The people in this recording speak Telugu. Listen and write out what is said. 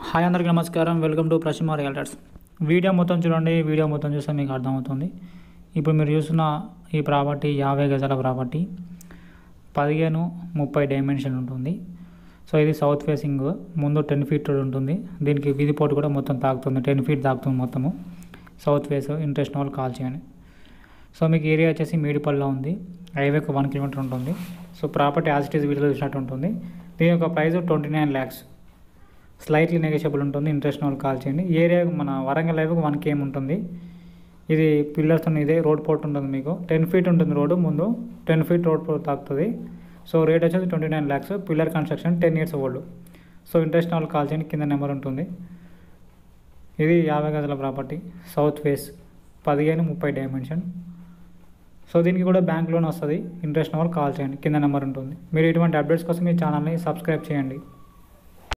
హాయ్ అందరికీ నమస్కారం welcome to Prasima realtors video మొత్తం చూడండి వీడియో మొత్తం చూస్తే మీకు అర్థమవుతుంది ఇప్పుడు మీరు చూస్తున్న ఈ ప్రాపర్టీ యాభై గజాల ప్రాపర్టీ పదిహేను ముప్పై డైమెన్షన్ ఉంటుంది సో ఇది సౌత్ ఫేసింగ్ ముందు టెన్ ఫీట్ రోడ్ ఉంటుంది దీనికి వీధి పోటు కూడా మొత్తం తాకుతుంది టెన్ ఫీట్ తాకుతుంది మొత్తము సౌత్ ఫేస్ ఇంట్రెస్ట్ వాళ్ళు కాల్ చేయండి సో మీకు ఏరియా వచ్చేసి మేడిపల్లిలో ఉంది హైవేకి వన్ కిలోమీటర్ ఉంటుంది so property as it is వీడియోలో చూసినట్టు ఉంటుంది దీని యొక్క price twenty nine lakhs slightly negotiable ఉంటుంది ఇంట్రెస్ట్ వాళ్ళు కాల్ చేయండి ఏరియా మన వరంగల్ లైవ్కి వన్ కేమ్ ఉంటుంది ఇది పిల్లర్స్ ఇదే రోడ్ పోర్ట్ ఉంటుంది మీకు టెన్ ఫీట్ ఉంటుంది రోడ్డు ముందు టెన్ ఫీట్ రోడ్ పోర్ట్ తాకుతుంది సో రేట్ వచ్చేసి twenty nine lakhs pillar construction ten years old so interest వాళ్ళు కాల్ చేయండి కింద నెంబర్ ఉంటుంది ఇది యాభై గజల ప్రాపర్టీ సౌత్ ఫేస్ పదిహేను ముప్పై డైమెన్షన్ సో దీనికి కూడా బ్యాంక్ లోన్ వస్తుంది ఇంట్రెస్ట్ వాళ్ళు కాల్ చేయండి కింద నెంబర్ ఉంటుంది మీరు ఇటువంటి అప్డేట్స్ కోసం మీ ఛానల్ని సబ్స్క్రైబ్ చేయండి